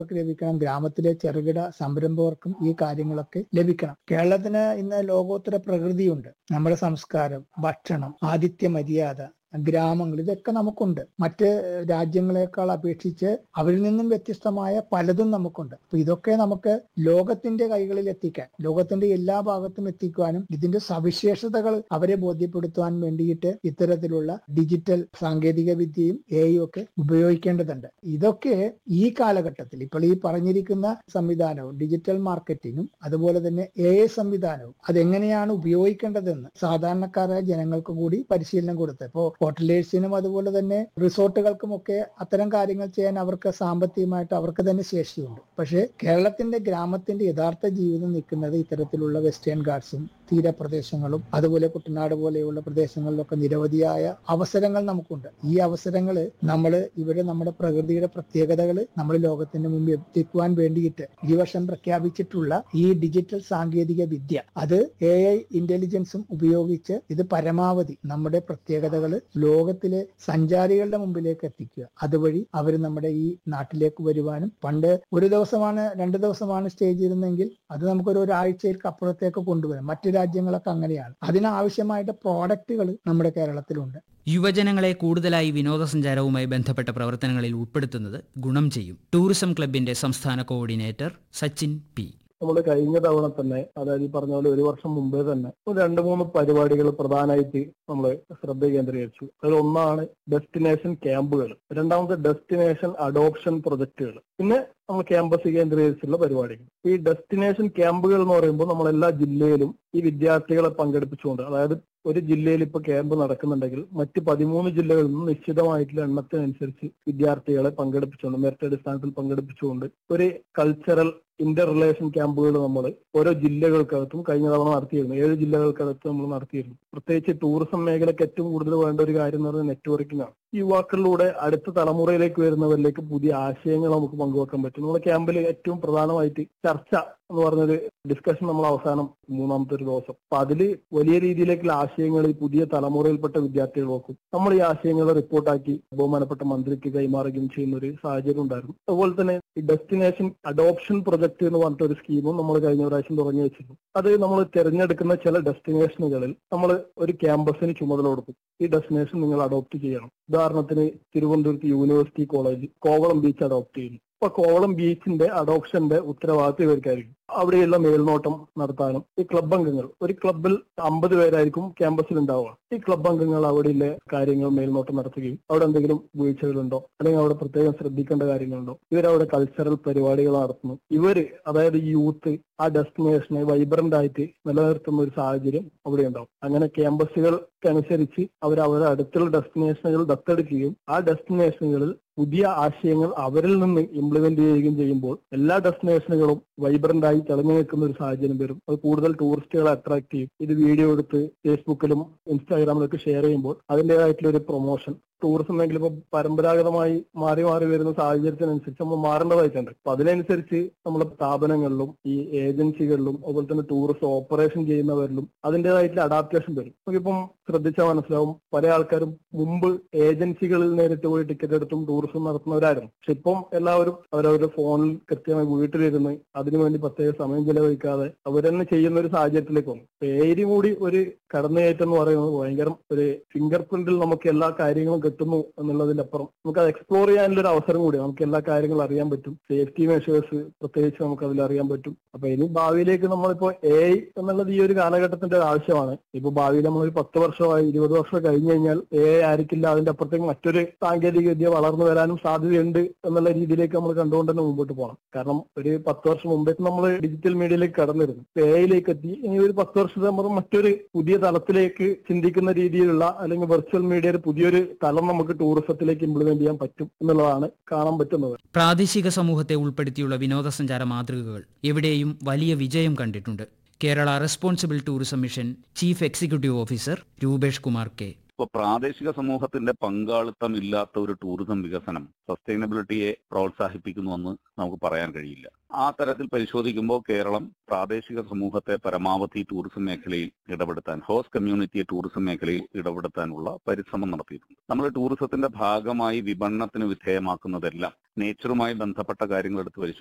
തൊഴിലാളികൾക്ക് ലഭിക്കണം ഗ്രാമത്തിലെ ചെറുകിട സംരംഭകർക്കും ഈ കാര്യങ്ങളൊക്കെ ലഭിക്കണം കേരളത്തിന് ഇന്ന് ലോകോത്തര പ്രകൃതിയുണ്ട് നമ്മുടെ സംസ്കാരം ഭക്ഷണം ആതിഥ്യ മര്യാദ ഗ്രാമങ്ങൾ ഇതൊക്കെ നമുക്കുണ്ട് മറ്റ് രാജ്യങ്ങളെക്കാൾ അപേക്ഷിച്ച് അവരിൽ നിന്നും വ്യത്യസ്തമായ പലതും നമുക്കുണ്ട് അപ്പൊ ഇതൊക്കെ നമുക്ക് ലോകത്തിന്റെ കൈകളിൽ എത്തിക്കാൻ ലോകത്തിന്റെ എല്ലാ ഭാഗത്തും എത്തിക്കുവാനും ഇതിന്റെ സവിശേഷതകൾ അവരെ ബോധ്യപ്പെടുത്തുവാൻ വേണ്ടിയിട്ട് ഇത്തരത്തിലുള്ള ഡിജിറ്റൽ സാങ്കേതിക വിദ്യയും എ ഒക്കെ ഉപയോഗിക്കേണ്ടതുണ്ട് ഇതൊക്കെ ഈ കാലഘട്ടത്തിൽ ഇപ്പോൾ ഈ പറഞ്ഞിരിക്കുന്ന സംവിധാനവും ഡിജിറ്റൽ മാർക്കറ്റിങ്ങും അതുപോലെ തന്നെ എ സംവിധാനവും അതെങ്ങനെയാണ് ഉപയോഗിക്കേണ്ടതെന്ന് സാധാരണക്കാരായ ജനങ്ങൾക്ക് കൂടി പരിശീലനം കൊടുത്ത് ഇപ്പോൾ ഹോട്ടലേഴ്സിനും അതുപോലെ തന്നെ റിസോർട്ടുകൾക്കുമൊക്കെ അത്തരം കാര്യങ്ങൾ ചെയ്യാൻ അവർക്ക് സാമ്പത്തികമായിട്ട് അവർക്ക് തന്നെ ശേഷിയുണ്ട് പക്ഷേ കേരളത്തിന്റെ ഗ്രാമത്തിന്റെ യഥാർത്ഥ ജീവിതം നിൽക്കുന്നത് ഇത്തരത്തിലുള്ള വെസ്റ്റേൺ ഗാർഡ്സും തീരപ്രദേശങ്ങളും അതുപോലെ കുട്ടനാട് പോലെയുള്ള പ്രദേശങ്ങളിലൊക്കെ നിരവധിയായ അവസരങ്ങൾ നമുക്കുണ്ട് ഈ അവസരങ്ങൾ നമ്മൾ ഇവിടെ നമ്മുടെ പ്രകൃതിയുടെ പ്രത്യേകതകൾ നമ്മൾ ലോകത്തിന്റെ മുമ്പിൽ എത്തിക്കുവാൻ വേണ്ടിയിട്ട് ഈ വർഷം പ്രഖ്യാപിച്ചിട്ടുള്ള ഈ ഡിജിറ്റൽ സാങ്കേതിക വിദ്യ അത് എ ഐ ഇന്റലിജൻസും ഉപയോഗിച്ച് ഇത് പരമാവധി നമ്മുടെ പ്രത്യേകതകൾ ലോകത്തിലെ സഞ്ചാരികളുടെ മുമ്പിലേക്ക് എത്തിക്കുക അതുവഴി അവർ നമ്മുടെ ഈ നാട്ടിലേക്ക് വരുവാനും പണ്ട് ഒരു ദിവസമാണ് രണ്ട് ദിവസമാണ് സ്റ്റേ ചെയ്തിരുന്നെങ്കിൽ അത് നമുക്കൊരു ഒരാഴ്ചയിൽ അപ്പുറത്തേക്ക് കൊണ്ടുവരാം മറ്റു രാജ്യങ്ങളൊക്കെ അങ്ങനെയാണ് അതിനാവശ്യമായിട്ട് പ്രോഡക്റ്റുകൾ നമ്മുടെ കേരളത്തിലുണ്ട് യുവജനങ്ങളെ കൂടുതലായി വിനോദസഞ്ചാരവുമായി ബന്ധപ്പെട്ട പ്രവർത്തനങ്ങളിൽ ഉൾപ്പെടുത്തുന്നത് ഗുണം ചെയ്യും ടൂറിസം ക്ലബിന്റെ സംസ്ഥാന കോർഡിനേറ്റർ സച്ചിൻ പി നമ്മൾ കഴിഞ്ഞ തവണ തന്നെ അതായത് ഈ പറഞ്ഞ പോലെ ഒരു വർഷം മുമ്പേ തന്നെ ഒരു രണ്ട് മൂന്ന് പരിപാടികൾ പ്രധാനമായിട്ട് നമ്മൾ ശ്രദ്ധ കേന്ദ്രീകരിച്ചു അതിൽ ഒന്നാണ് ഡെസ്റ്റിനേഷൻ ക്യാമ്പുകൾ രണ്ടാമത്തെ ഡെസ്റ്റിനേഷൻ അഡോപ്ഷൻ പ്രൊജക്ടുകൾ പിന്നെ നമ്മൾ ക്യാമ്പസ് കേന്ദ്രീകരിച്ചുള്ള പരിപാടികൾ ഈ ഡെസ്റ്റിനേഷൻ ക്യാമ്പുകൾ എന്ന് പറയുമ്പോൾ നമ്മൾ എല്ലാ ജില്ലയിലും ഈ വിദ്യാർത്ഥികളെ പങ്കെടുപ്പിച്ചുകൊണ്ട് അതായത് ഒരു ജില്ലയിൽ ഇപ്പൊ ക്യാമ്പ് നടക്കുന്നുണ്ടെങ്കിൽ മറ്റ് പതിമൂന്ന് ജില്ലകളിൽ നിന്നും നിശ്ചിതമായിട്ടുള്ള എണ്ണത്തിനനുസരിച്ച് വിദ്യാർത്ഥികളെ പങ്കെടുപ്പിച്ചുകൊണ്ട് മെറിറ്റ് അടിസ്ഥാനത്തിൽ പങ്കെടുപ്പിച്ചുകൊണ്ട് ഒരു കൾച്ചറൽ ഇന്റർ റിലേഷൻ ക്യാമ്പുകൾ നമ്മൾ ഓരോ ജില്ലകൾക്കകത്തും കഴിഞ്ഞ തവണ നടത്തിയിരുന്നു ഏഴ് ജില്ലകൾക്കകത്ത് നമ്മൾ നടത്തിയിരുന്നു പ്രത്യേകിച്ച് ടൂറിസം മേഖലയ്ക്ക് ഏറ്റവും കൂടുതൽ വേണ്ട ഒരു കാര്യം എന്ന് പറയുന്നത് നെറ്റ്വർക്കിംഗ് ആണ് യുവാക്കളിലൂടെ അടുത്ത തലമുറയിലേക്ക് വരുന്നവരിലേക്ക് പുതിയ ആശയങ്ങൾ നമുക്ക് പങ്കുവെക്കാൻ പറ്റും നമ്മുടെ ക്യാമ്പിൽ ഏറ്റവും പ്രധാനമായിട്ട് ചർച്ച എന്ന് പറഞ്ഞൊരു ഡിസ്കഷൻ നമ്മൾ അവസാനം മൂന്നാമത്തെ ഒരു ദിവസം അപ്പൊ അതില് വലിയ രീതിയിലേക്കുള്ള ആശയങ്ങൾ ഈ പുതിയ തലമുറയിൽപ്പെട്ട വിദ്യാർത്ഥികൾ നോക്കും നമ്മൾ ഈ ആശയങ്ങൾ റിപ്പോർട്ടാക്കി ബഹുമാനപ്പെട്ട മന്ത്രിക്ക് കൈമാറുകയും ചെയ്യുന്ന ഒരു സാഹചര്യം ഉണ്ടായിരുന്നു അതുപോലെ തന്നെ ഈ ഡെസ്റ്റിനേഷൻ അഡോപ്ഷൻ പ്രൊജക്ട് എന്ന് പറഞ്ഞിട്ട് ഒരു സ്കീമും നമ്മൾ കഴിഞ്ഞ പ്രാവശ്യം തുടങ്ങി വെച്ചിരുന്നു അത് നമ്മൾ തിരഞ്ഞെടുക്കുന്ന ചില ഡെസ്റ്റിനേഷനുകളിൽ നമ്മൾ ഒരു ക്യാമ്പസിന് ചുമതല കൊടുക്കും ഈ ഡെസ്റ്റിനേഷൻ നിങ്ങൾ അഡോപ്റ്റ് ചെയ്യണം ഉദാഹരണത്തിന് തിരുവനന്തപുരത്ത് university college Kovalam beach adopt ചെയ്യുന്നു ഇപ്പൊ കോവളം ബീച്ചിന്റെ അഡോപ്ഷന്റെ ഉത്തരവാദിത്വം ഇവർക്കായിരിക്കും അവിടെയുള്ള മേൽനോട്ടം നടത്താനും ഈ ക്ലബ് അംഗങ്ങൾ ഒരു ക്ലബിൽ അമ്പത് പേരായിരിക്കും ക്യാമ്പസിൽ ഉണ്ടാവുക ഈ ക്ലബ് അംഗങ്ങൾ അവിടെയുള്ള കാര്യങ്ങൾ മേൽനോട്ടം നടത്തുകയും അവിടെ എന്തെങ്കിലും വീഴ്ചകളുണ്ടോ അല്ലെങ്കിൽ അവിടെ പ്രത്യേകം ശ്രദ്ധിക്കേണ്ട കാര്യങ്ങളുണ്ടോ ഇവരവിടെ കൾച്ചറൽ പരിപാടികൾ നടത്തുന്നു ഇവര് അതായത് യൂത്ത് ആ ഡെസ്റ്റിനേഷനെ വൈബ്രന്റ് ആയിട്ട് നിലനിർത്തുന്ന ഒരു സാഹചര്യം അവിടെ ഉണ്ടാവും അങ്ങനെ ക്യാമ്പസുകൾക്കനുസരിച്ച് അവർ അവരുടെ അടുത്തുള്ള ഡെസ്റ്റിനേഷനുകൾ ദത്തെടുക്കുകയും ആ ഡെസ്റ്റിനേഷനുകളിൽ പുതിയ ആശയങ്ങൾ അവരിൽ നിന്ന് ഇംപ്ലിമെന്റ് ചെയ്യുകയും ചെയ്യുമ്പോൾ എല്ലാ ഡെസ്റ്റിനേഷനുകളും വൈബ്രന്റ് ആയി തിളങ്ങി നിൽക്കുന്ന ഒരു സാഹചര്യം വരും അത് കൂടുതൽ ടൂറിസ്റ്റുകളെ അട്രാക്ട് ചെയ്യും ഇത് വീഡിയോ എടുത്ത് ഫേസ്ബുക്കിലും ഇൻസ്റ്റാഗ്രാമിലൊക്കെ ഷെയർ ചെയ്യുമ്പോൾ അതിൻ്റെതായിട്ടുള്ള ഒരു പ്രൊമോഷൻ ടൂറിസം മേഖല ഇപ്പൊ പരമ്പരാഗതമായി മാറി മാറി വരുന്ന സാഹചര്യത്തിനനുസരിച്ച് നമ്മൾ മാറേണ്ടതായിട്ടുണ്ട് അപ്പൊ അതിനനുസരിച്ച് നമ്മുടെ സ്ഥാപനങ്ങളിലും ഈ ഏജൻസികളിലും അതുപോലെ തന്നെ ടൂറിസം ഓപ്പറേഷൻ ചെയ്യുന്നവരിലും അതിൻ്റെതായിട്ടുള്ള അഡാപ്റ്റേഷൻ വരും നമുക്കിപ്പം ശ്രദ്ധിച്ചാൽ മനസ്സിലാവും പല ആൾക്കാരും മുമ്പ് ഏജൻസികളിൽ നേരിട്ട് പോയി ടിക്കറ്റ് എടുത്തും ടൂറിസം നടത്തുന്നവരായിരുന്നു പക്ഷെ ഇപ്പം എല്ലാവരും അവരവരുടെ ഫോണിൽ കൃത്യമായി വീട്ടിലിരുന്ന് അതിനുവേണ്ടി പ്രത്യേക സമയം ചെലവഴിക്കാതെ അവർ തന്നെ ചെയ്യുന്ന ഒരു സാഹചര്യത്തിലേക്ക് വന്നു പേര് കൂടി ഒരു കടന്നുകയറ്റം എന്ന് പറയുന്നത് ഭയങ്കര ഒരു ഫിംഗർ പ്രിന്റിൽ നമുക്ക് എല്ലാ കാര്യങ്ങളും കിട്ടുന്നു എന്നുള്ളതിനപ്പുറം നമുക്ക് അത് എക്സ്പ്ലോർ ചെയ്യാനുള്ള ഒരു അവസരം കൂടി നമുക്ക് എല്ലാ കാര്യങ്ങളും അറിയാൻ പറ്റും സേഫ്റ്റി മെഷേഴ്സ് പ്രത്യേകിച്ച് നമുക്ക് അതിൽ അറിയാൻ പറ്റും അപ്പൊ ഇനി ഭാവിയിലേക്ക് നമ്മളിപ്പോ എ ഐ എന്നുള്ളത് ഈ ഒരു കാലഘട്ടത്തിന്റെ ഒരു ആവശ്യമാണ് ഇപ്പൊ ഭാവിയിൽ നമ്മൾ ഒരു പത്ത് വർഷമായി ഇരുപത് വർഷം കഴിഞ്ഞു കഴിഞ്ഞാൽ എ ഐ ആയിരിക്കില്ല അതിന്റെ അപ്പുറത്തേക്ക് മറ്റൊരു സാങ്കേതിക വിദ്യ വളർന്നു വരാനും സാധ്യതയുണ്ട് എന്നുള്ള രീതിയിലേക്ക് നമ്മൾ കണ്ടുകൊണ്ട് തന്നെ മുമ്പോട്ട് പോകണം കാരണം ഒരു പത്ത് വർഷം മുമ്പേക്ക് നമ്മൾ ഡിജിറ്റൽ മീഡിയയിലേക്ക് കടന്നിരുന്നു എ ഐയിലേക്ക് എത്തി ഇനി ഒരു പത്ത് വർഷത്തെ നമ്മൾ മറ്റൊരു പുതിയ തലത്തിലേക്ക് ചിന്തിക്കുന്ന രീതിയിലുള്ള അല്ലെങ്കിൽ വെർച്വൽ മീഡിയയുടെ പുതിയൊരു തലം നമുക്ക് ടൂറിസത്തിലേക്ക് ഇംപ്ലിമെന്റ് ചെയ്യാൻ പറ്റും എന്നുള്ളതാണ് കാണാൻ പറ്റുന്നത് പ്രാദേശിക സമൂഹത്തെ ഉൾപ്പെടുത്തിയുള്ള വിനോദസഞ്ചാര മാതൃകകൾ എവിടെയും വലിയ വിജയം കണ്ടിട്ടുണ്ട് Kerala responsible tourism mission chief executive officer Rupesh Kumar K ഇപ്പൊ പ്രാദേശിക സമൂഹത്തിന്റെ പങ്കാളിത്തം ഇല്ലാത്ത ഒരു ടൂറിസം വികസനം സസ്റ്റൈനബിലിറ്റിയെ പ്രോത്സാഹിപ്പിക്കുന്നുവെന്ന് നമുക്ക് പറയാൻ കഴിയില്ല ആ തരത്തിൽ പരിശോധിക്കുമ്പോൾ കേരളം പ്രാദേശിക സമൂഹത്തെ പരമാവധി ടൂറിസം മേഖലയിൽ ഇടപെടുത്താൻ ഹോസ്റ്റ് കമ്മ്യൂണിറ്റിയെ ടൂറിസം മേഖലയിൽ ഇടപെടുത്താനുള്ള പരിശ്രമം നടത്തിയിട്ടുണ്ട് നമ്മൾ ടൂറിസത്തിന്റെ ഭാഗമായി വിപണനത്തിന് വിധേയമാക്കുന്നതെല്ലാം നേച്ചറുമായി ബന്ധപ്പെട്ട കാര്യങ്ങൾ എടുത്ത് പരിശോധിക്കും